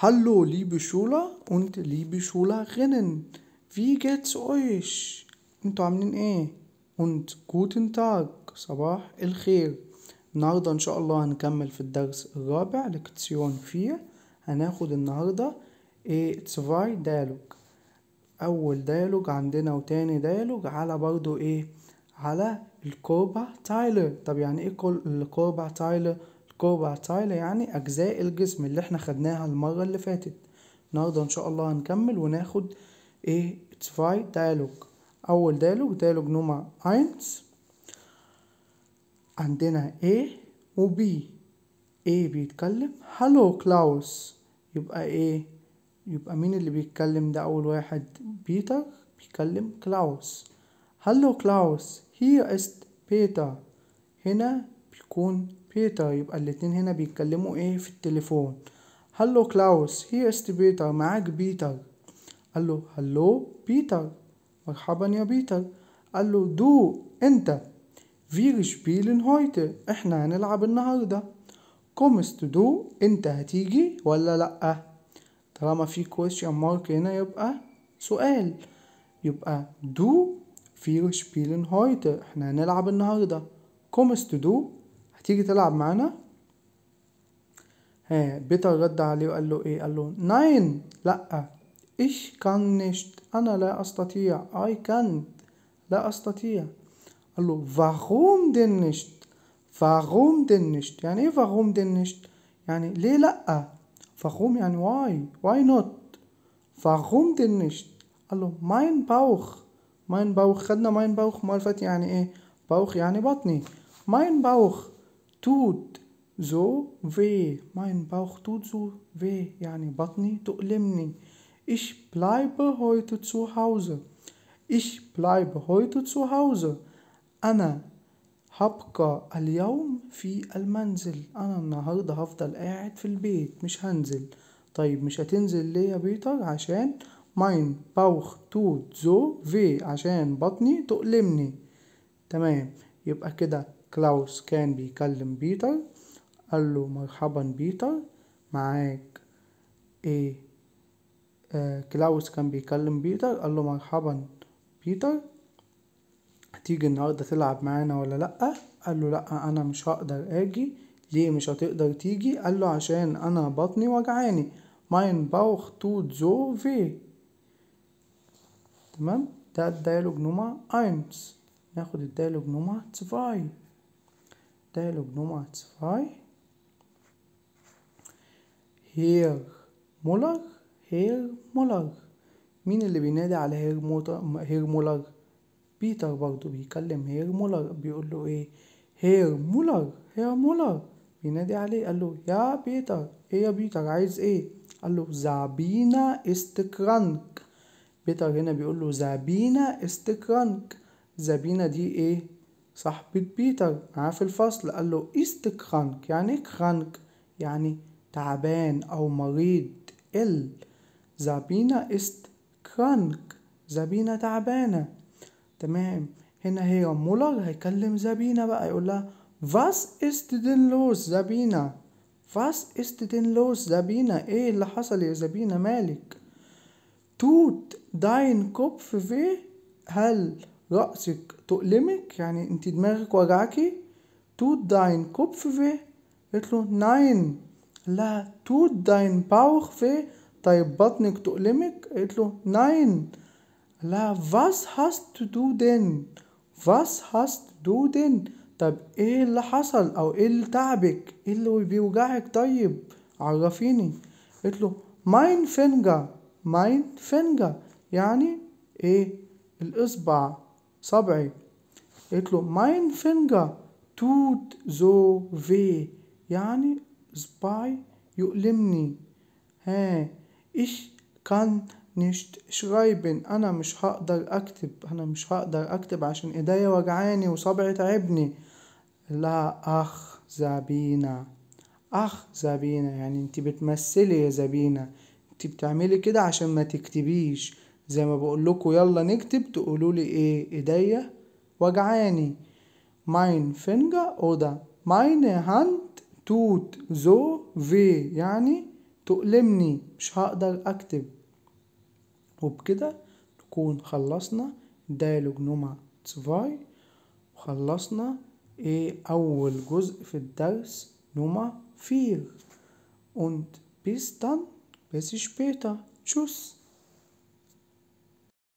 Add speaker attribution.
Speaker 1: Hallo liebe Schüler und liebe Schülerinnen wie geht's euch انتوا عاملين ايه und guten Tag صباح الخير النهاردة ان شاء الله هنكمل في الدرس الرابع لكتسيون فيه هناخد النهاردة ايه تسفاي ديالوج اول ديالوج عندنا وتاني ديالوج على برضو ايه على الكوربا تايلر طب يعني ايه الكوربا تايلر الكوربا تايلر يعني اجزاء الجسم اللي احنا خدناها المرة اللي فاتت النهاردة ان شاء الله هنكمل وناخد ايه تسفاي ديالوج اول ديالوج ديالوج نمرة اينز عندنا A و B A بيتكلم هالو كلاوس يبقى ايه يبقى مين اللي بيتكلم ده اول واحد بيتر بيتكلم كلاوس هالو كلاوس هي است بيتر هنا بيكون بيتر يبقى الاتنين هنا بيتكلموا ايه في التليفون هالو كلاوس هي است بيتر معاك بيتر قال له هالو بيتر مرحبا يا بيتر قال له دو انت Wir spielen heute احنا هنلعب النهاردة kommst دو انت هتيجي ولا لأ طالما في question mark هنا يبقى سؤال يبقى دو wir spielen heute احنا هنلعب النهاردة kommst دو هتيجي تلعب معانا ها بيتر رد عليه وقال له ايه قال له nein لأ ich kann nicht أنا لا أستطيع I can لا أستطيع قال له warum denn nicht warum denn nicht يعني ايه warum denn nicht يعني ليه لأ warum يعني why why not warum denn nicht قال له mein Bauch mein Bauch خدنا mein Bauch مرة فاتت يعني ايه Bauch يعني بطني mein Bauch tut so weh mein Bauch tut so weh يعني بطني تؤلمني ich bleibe heute zu Hause ich bleibe heute zu Hause أنا هبقى اليوم في المنزل أنا النهاردة هفضل قاعد في البيت مش هنزل طيب مش هتنزل ليه يا بيتر عشان ماين باوخ توت زو في عشان بطني تؤلمني تمام يبقى كده كلاوس كان بيكلم بيتر قال له مرحبا بيتر معاك ايه آه كلاوس كان بيكلم بيتر قال له مرحبا بيتر هتيجي النهاردة تلعب معانا ولا لأ قال له لأ أنا مش هقدر أجي ليه مش هتقدر تيجي قال له عشان أنا بطني وجعاني mein Bauch tut so weh تمام ده الديالوج نمرة اينز ناخد الديالوج نمرة zwei ديالوج نمرة zwei هير مولر هير مولر مين اللي بينادي على هير موتر هير مولر بيتر برضو بيكلم هير مولر بيقول له ايه هير مولر هير مولر بينادي عليه قال له يا بيتر ايه يا بيتر عايز ايه قال له زابينا است كرانك بيتر هنا بيقول له زابينا است كرانك زابينا دي ايه صاحبة بيتر معاه في الفصل قال له است كرانك يعني ايه كرانك يعني تعبان او مريض ال زابينا است كرانك زابينا تعبانة تمام هنا هي مولر هيكلم زابينا بقى يقول لها was ist denn los زابينا was ist denn los زابينا ايه اللي حصل يا زابينا مالك توت داين كوبف في هل رأسك تؤلمك يعني انت دماغك وجعكي توت داين كوبف في قلت له ناين لا توت داين باوخ في طيب بطنك تؤلمك قلت له ناين لا was hast du denn was hast du denn طب ايه اللي حصل او ايه اللي تعبك ايه اللي بيوجعك طيب عرفيني قلت له ماين فينجر ماين فينجر يعني ايه الاصبع صبعي قلت له ماين فينجر توت زو في يعني صباعي يؤلمني ها ايش كان nicht schreiben انا مش هقدر اكتب انا مش هقدر اكتب عشان ايديا وجعاني وصبعي تعبني لا اخ زابينا اخ زابينا يعني انت بتمثلي يا زابينا انت بتعملي كده عشان ما تكتبيش زي ما بقول لكم يلا نكتب تقولوا لي ايه ايديا وجعاني mein Finger oder meine Hand tut so weh يعني تؤلمني مش هقدر اكتب وبكده نكون خلصنا دايلوج نمرة zwei وخلصنا ايه اول جزء في الدرس نمرة vier und bis dann bis später tschüss